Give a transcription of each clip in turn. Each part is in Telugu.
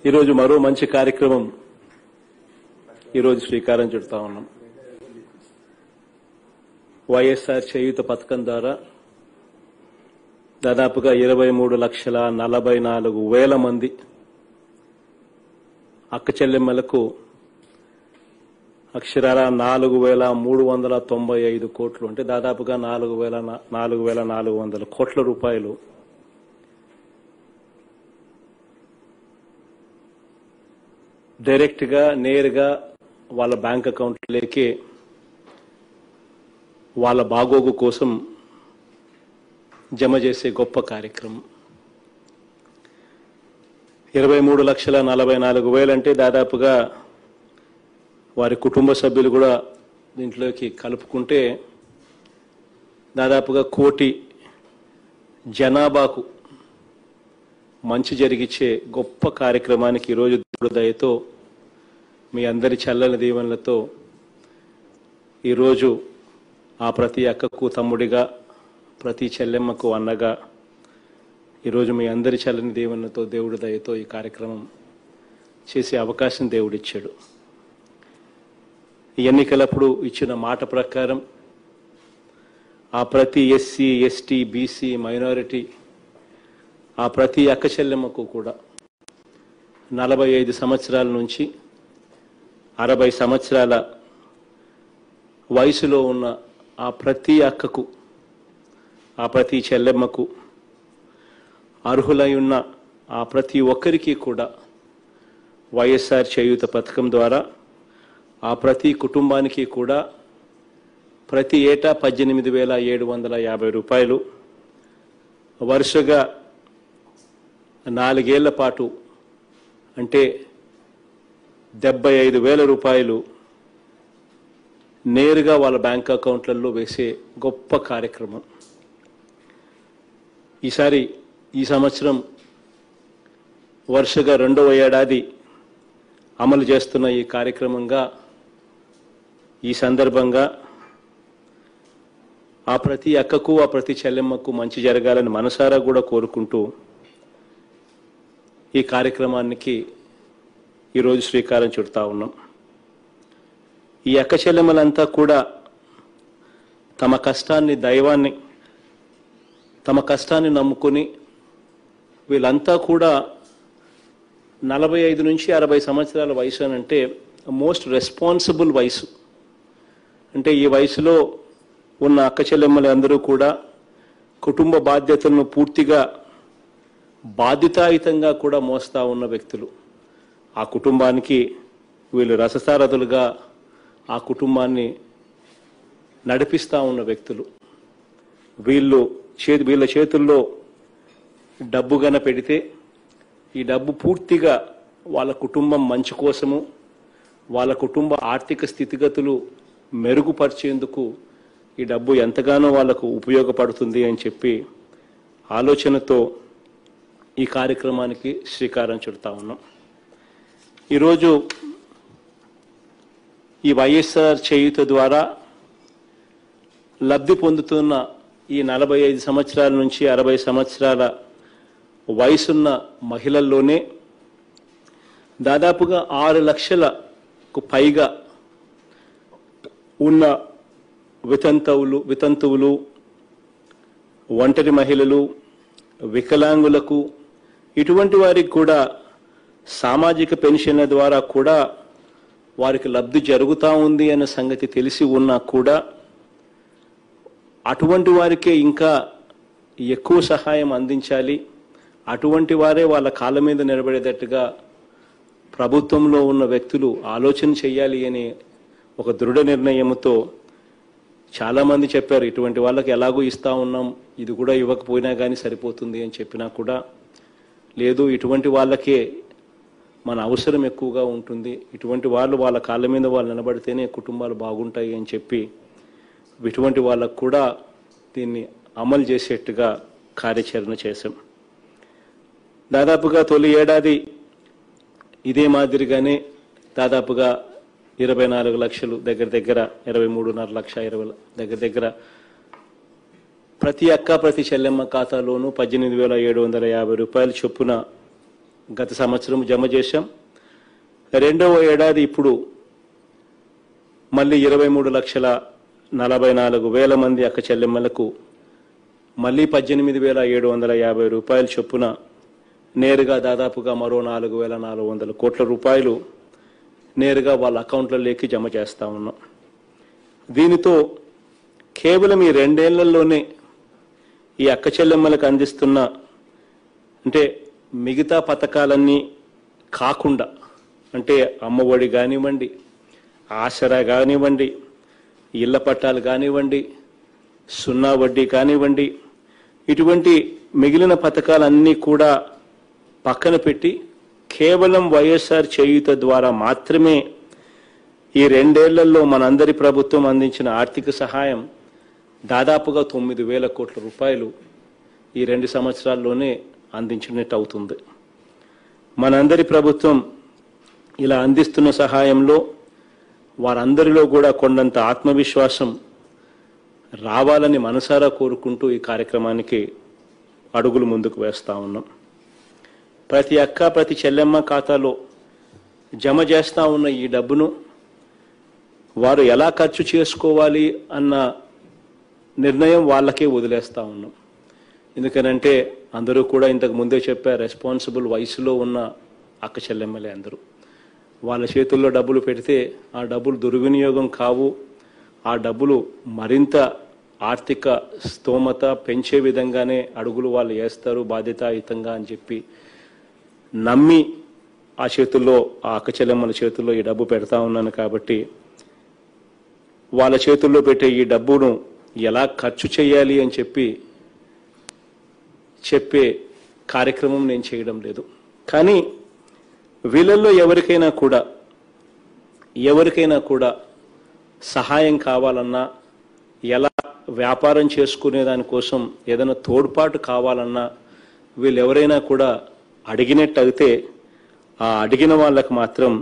ఈరోజు మరో మంచి కార్యక్రమం ఈరోజు శ్రీకారం చుడతా ఉన్నాం వైఎస్ఆర్ చేయూత పథకం ద్వారా దాదాపుగా ఇరవై మూడు లక్షల నలభై నాలుగు వేల మంది అక్క చెల్లెమ్మలకు అక్షరాల నాలుగు వేల మూడు వందల తొంభై ఐదు కోట్లు అంటే దాదాపుగా నాలుగు వేల నా- నాలుగు వేల నాలుగు వందల కోట్ల రూపాయలు డైరెక్ట్ గా నేరుగా వాళ్ళ బ్యాంక్ అకౌంట్లోకి వాళ్ళ బాగోగు కోసం జమ చేసే గొప్ప కార్యక్రమం ఇరవై మూడు లక్షల నలభై నాలుగు వేలంటే దాదాపుగా వారి కుటుంబ సభ్యులు కూడా దీంట్లోకి కలుపుకుంటే దాదాపుగా కోటి జనాభాకు మంచి జరిగిచ్చే గొప్ప కార్యక్రమానికి ఈరోజు దేవుడి దయతో మీ అందరి చల్లని దీవెనలతో ఈరోజు ఆ ప్రతి అక్కకు తమ్ముడిగా ప్రతి చెల్లెమ్మకు అన్నగా ఈరోజు మీ అందరి చల్లని దీవెనలతో దేవుడి దయతో ఈ కార్యక్రమం చేసే అవకాశం దేవుడిచ్చాడు ఈ ఎన్నికలప్పుడు ఇచ్చిన మాట ప్రకారం ఆ ప్రతి ఎస్సీ ఎస్టీ బీసీ మైనారిటీ ఆ ప్రతి అక్క చెల్లెమ్మకు కూడా నలభై ఐదు సంవత్సరాల నుంచి అరవై సంవత్సరాల వయసులో ఉన్న ఆ ప్రతి అక్కకు ఆ ప్రతి చెల్లెమ్మకు అర్హులై ఉన్న ఆ ప్రతి ఒక్కరికి కూడా వైఎస్ఆర్ చేయూత పథకం ద్వారా ఆ ప్రతి కుటుంబానికి కూడా ప్రతి ఏటా పద్దెనిమిది వేల ఏడు వందల యాభై రూపాయలు వరుసగా నాలుగేళ్ల పాటు అంటే డెబ్బై ఐదు వేల రూపాయలు నేరుగా వాళ్ళ బ్యాంక్ అకౌంట్లలో వేసే గొప్ప కార్యక్రమం ఈసారి ఈ సంవత్సరం వరుసగా రెండవ ఏడాది అమలు చేస్తున్న ఈ కార్యక్రమంగా ఈ సందర్భంగా ఆ ప్రతి అక్కకు ఆ ప్రతి చెల్లెమ్మకు మంచి జరగాలని మనసారా కూడా కోరుకుంటూ ఈ కార్యక్రమానికి ఈరోజు శ్రీకారం చుడతా ఉన్నాం ఈ అక్క చెల్లెమ్మలంతా కూడా తమ కష్టాన్ని దైవాన్ని తమ కష్టాన్ని నమ్ముకొని వీళ్ళంతా కూడా నలభై ఐదు నుంచి అరవై సంవత్సరాల వయసు అని అంటే మోస్ట్ రెస్పాన్సిబుల్ వయసు అంటే ఈ వయసులో ఉన్న అక్క చెల్లెమ్మలు అందరూ కూడా కుటుంబ బాధ్యతలను పూర్తిగా బాధ్యతాయుతంగా కూడా మోస్తా ఉన్న వ్యక్తులు ఆ కుటుంబానికి వీళ్ళు రససారథులుగా ఆ కుటుంబాన్ని నడిపిస్తా ఉన్న వ్యక్తులు వీళ్ళు చేతి వీళ్ళ చేతుల్లో డబ్బు గన పెడితే ఈ డబ్బు పూర్తిగా వాళ్ళ కుటుంబం మంచి కోసము వాళ్ళ కుటుంబ ఆర్థిక స్థితిగతులు మెరుగుపరిచేందుకు ఈ డబ్బు ఎంతగానో వాళ్ళకు ఉపయోగపడుతుంది అని చెప్పి ఆలోచనతో ఈ కార్యక్రమానికి శ్రీకారం చుడతా ఉన్నాం ఈరోజు ఈ వైఎస్ఆర్ చేయుత ద్వారా లబ్ధి పొందుతున్న ఈ నలభై ఐదు సంవత్సరాల నుంచి అరవై సంవత్సరాల వయసున్న మహిళల్లోనే దాదాపుగా ఆరు లక్షలకు పైగా ఉన్న వితంతువులు వితంతువులు ఒంటరి మహిళలు వికలాంగులకు ఇటువంటి వారికి కూడా సామాజిక పెన్షన్ల ద్వారా కూడా వారికి లబ్ధి జరుగుతూ ఉంది అన్న సంగతి తెలిసి ఉన్నా కూడా అటువంటి వారికే ఇంకా ఎక్కువ సహాయం అందించాలి అటువంటి వారే వాళ్ళ కాళ్ళ మీద నిలబడేటట్టుగా ప్రభుత్వంలో ఉన్న వ్యక్తులు ఆలోచన చేయాలి అనే ఒక దృఢ నిర్ణయంతో చాలా మంది చెప్పారు ఇటువంటి వాళ్ళకి ఎలాగో ఇస్తా ఉన్నాం ఇది కూడా ఇవ్వకపోయినా కానీ సరిపోతుంది అని చెప్పినా కూడా లేదు ఇటువంటి వాళ్ళకే మన అవసరం ఎక్కువగా ఉంటుంది ఇటువంటి వాళ్ళు వాళ్ళ కాళ్ళ మీద వాళ్ళు నిలబడితేనే కుటుంబాలు బాగుంటాయి అని చెప్పి ఇటువంటి వాళ్ళకు కూడా దీన్ని అమలు చేసేట్టుగా కార్యాచరణ చేశాం దాదాపుగా తొలి ఏడాది ఇదే మాదిరిగానే దాదాపుగా ఇరవై నాలుగు లక్షలు దగ్గర దగ్గర ఇరవై మూడున్నర లక్ష ఇరవై దగ్గర దగ్గర ప్రతి అక్క ప్రతి చెల్లెమ్మ ఖాతాలోనూ పద్దెనిమిది వేల ఏడు వందల యాభై రూపాయల చొప్పున గత సంవత్సరం జమ చేశాం రెండవ ఏడాది ఇప్పుడు మళ్ళీ ఇరవై మూడు లక్షల నలభై నాలుగు వేల మంది అక్క చెల్లెమ్మలకు మళ్ళీ పద్దెనిమిది వేల ఏడు వందల యాభై రూపాయల చొప్పున నేరుగా దాదాపుగా మరో నాలుగు వేల నాలుగు వందల కోట్ల రూపాయలు నేరుగా వాళ్ళ అకౌంట్లలోకి జమ చేస్తా ఉన్నాం దీనితో కేవలం ఈ రెండేళ్లలోనే ఈ అక్క చెల్లెమ్మలకు అందిస్తున్న అంటే మిగతా పథకాలన్నీ కాకుండా అంటే అమ్మఒడి కానివ్వండి ఆసరా కానివ్వండి ఇళ్ల పట్టాలు కానివ్వండి సున్నా వడ్డీ కానివ్వండి ఇటువంటి మిగిలిన పథకాలన్నీ కూడా పక్కన పెట్టి కేవలం వైఎస్ఆర్ చేయూత ద్వారా మాత్రమే ఈ రెండేళ్లలో మనందరి ప్రభుత్వం అందించిన ఆర్థిక సహాయం దాదాపుగా తొమ్మిది వేల కోట్ల రూపాయలు ఈ రెండు సంవత్సరాల్లోనే అందించినట్టు అవుతుంది మనందరి ప్రభుత్వం ఇలా అందిస్తున్న సహాయంలో వారందరిలో కూడా కొండంత ఆత్మవిశ్వాసం రావాలని మనసారా కోరుకుంటూ ఈ కార్యక్రమానికి అడుగులు ముందుకు వేస్తా ఉన్నాం ప్రతి అక్క ప్రతి చెల్లెమ్మ ఖాతాలో జమ చేస్తా ఉన్న ఈ డబ్బును వారు ఎలా ఖర్చు చేసుకోవాలి అన్న నిర్ణయం వాళ్ళకే వదిలేస్తా ఉన్నాం ఎందుకనంటే అందరూ కూడా ఇంతకు ముందే చెప్పారు రెస్పాన్సిబుల్ వయసులో ఉన్న అక్క చెల్లెమ్మలే అందరూ వాళ్ళ చేతుల్లో డబ్బులు పెడితే ఆ డబ్బులు దుర్వినియోగం కావు ఆ డబ్బులు మరింత ఆర్థిక స్తోమత పెంచే విధంగానే అడుగులు వాళ్ళు వేస్తారు బాధ్యతాయుతంగా అని చెప్పి నమ్మి ఆ చేతుల్లో ఆ అక్క చెల్లెమ్మల చేతుల్లో ఈ డబ్బు పెడతా ఉన్నాను కాబట్టి వాళ్ళ చేతుల్లో పెట్టే ఈ డబ్బును ఎలా ఖర్చు చేయాలి అని చెప్పి చెప్పే కార్యక్రమం నేను చేయడం లేదు కానీ వీళ్ళల్లో ఎవరికైనా కూడా ఎవరికైనా కూడా సహాయం కావాలన్నా ఎలా వ్యాపారం చేసుకునే దానికోసం ఏదైనా తోడ్పాటు కావాలన్నా వీళ్ళు ఎవరైనా కూడా అడిగినట్టు అయితే ఆ అడిగిన వాళ్ళకు మాత్రం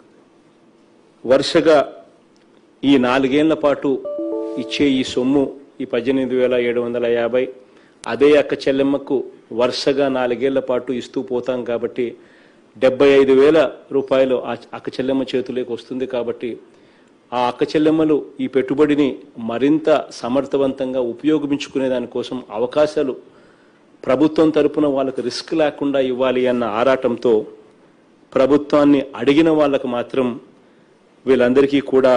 వరుసగా ఈ నాలుగేళ్ల పాటు ఇచ్చే ఈ సొమ్ము ఈ పద్దెనిమిది వేల ఏడు వందల యాభై అదే అక్క చెల్లెమ్మకు వరుసగా నాలుగేళ్ల పాటు ఇస్తూ పోతాం కాబట్టి డెబ్బై ఐదు వేల రూపాయలు ఆ అక్క చెల్లెమ్మ చేతులోకి వస్తుంది కాబట్టి ఆ అక్క చెల్లెమ్మలు ఈ పెట్టుబడిని మరింత సమర్థవంతంగా ఉపయోగించుకునే దానికోసం అవకాశాలు ప్రభుత్వం తరపున వాళ్ళకు రిస్క్ లేకుండా ఇవ్వాలి అన్న ఆరాటంతో ప్రభుత్వాన్ని అడిగిన వాళ్ళకు మాత్రం వీళ్ళందరికీ కూడా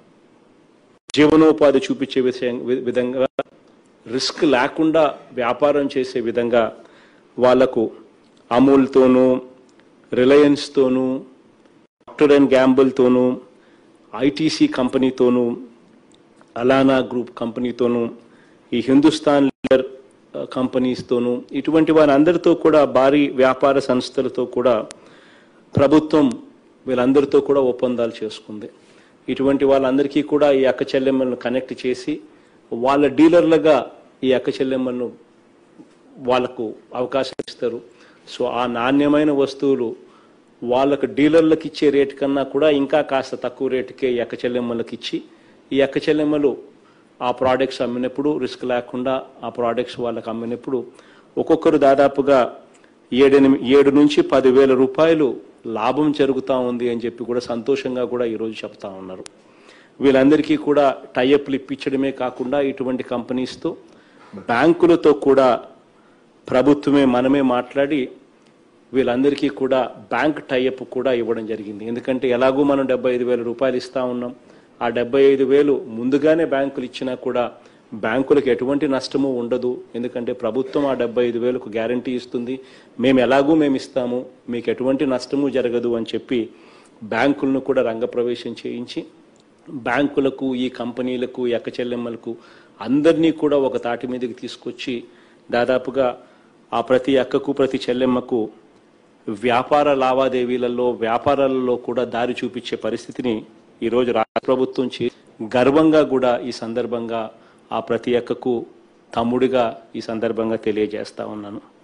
జీవనోపాధి చూపించే విషయం వి- విధంగా రిస్క్ లేకుండా వ్యాపారం చేసే విధంగా వాళ్లకు అమూల్తోనూ రిలయన్స్తోనూ డాక్టర్ అండ్ గ్యాంబుల్తోనూ ఐటీసీ కంపెనీతోనూ అలానా గ్రూప్ కంపెనీతోనూ ఈ హిందుస్థాన్ లీడర్ ఆ, కంపెనీస్తోనూ ఇటువంటి వారందరితో కూడా భారీ వ్యాపార సంస్థలతో కూడా ప్రభుత్వం వీళ్ళందరితో కూడా ఒప్పందాలు చేసుకుంది ఇటువంటి వాళ్ళందరికీ కూడా ఈ అక్క చెల్లెమ్మలను కనెక్ట్ చేసి వాళ్ళ డీలర్లుగా ఈ అక్క చెల్లెమ్మలను వాళ్ళకు అవకాశం ఇస్తారు సో ఆ నాణ్యమైన వస్తువులు వాళ్ళకు డీలర్లకు ఇచ్చే రేటు కన్నా కూడా ఇంకా కాస్త తక్కువ రేటుకే ఈ అక్క చెల్లెమ్మలకు ఇచ్చి ఈ అక్క చెల్లెమ్మలు ఆ ప్రోడక్ట్స్ అమ్మినప్పుడు రిస్క్ లేకుండా ఆ ప్రోడక్ట్స్ వాళ్ళకి అమ్మినప్పుడు ఒక్కొక్కరు దాదాపుగా ఏడెనిమి ఏడు నుంచి పదివేల రూపాయలు లాభం జరుగుతూ ఉంది అని చెప్పి కూడా సంతోషంగా కూడా ఈరోజు చెప్తా ఉన్నారు వీళ్ళందరికీ కూడా టైఅప్లు ఇప్పించడమే కాకుండా ఇటువంటి కంపెనీస్తో బ్యాంకులతో కూడా ప్రభుత్వమే మనమే మాట్లాడి వీళ్ళందరికీ కూడా బ్యాంక్ టైఅప్ కూడా ఇవ్వడం జరిగింది ఎందుకంటే ఎలాగూ మనం డెబ్బై ఐదు వేల రూపాయలు ఇస్తా ఉన్నాం ఆ డెబ్బై ఐదు వేలు ముందుగానే బ్యాంకులు ఇచ్చినా కూడా బ్యాంకులకు ఎటువంటి నష్టము ఉండదు ఎందుకంటే ప్రభుత్వం ఆ డెబ్బై ఐదు వేలకు గ్యారంటీ ఇస్తుంది మేము ఎలాగూ మేము ఇస్తాము మీకు ఎటువంటి నష్టము జరగదు అని చెప్పి బ్యాంకులను కూడా రంగప్రవేశం చేయించి బ్యాంకులకు ఈ కంపెనీలకు ఈ అక్క చెల్లెమ్మలకు అందరినీ కూడా ఒక తాటి మీదకి తీసుకొచ్చి దాదాపుగా ఆ ప్రతి అక్కకు ప్రతి చెల్లెమ్మకు వ్యాపార లావాదేవీలలో వ్యాపారాలలో కూడా దారి చూపించే పరిస్థితిని ఈరోజు రాష్ట్ర ప్రభుత్వం చే గర్వంగా కూడా ఈ సందర్భంగా ఆ ప్రతి అక్కకు తమ్ముడిగా ఈ సందర్భంగా తెలియజేస్తా ఉన్నాను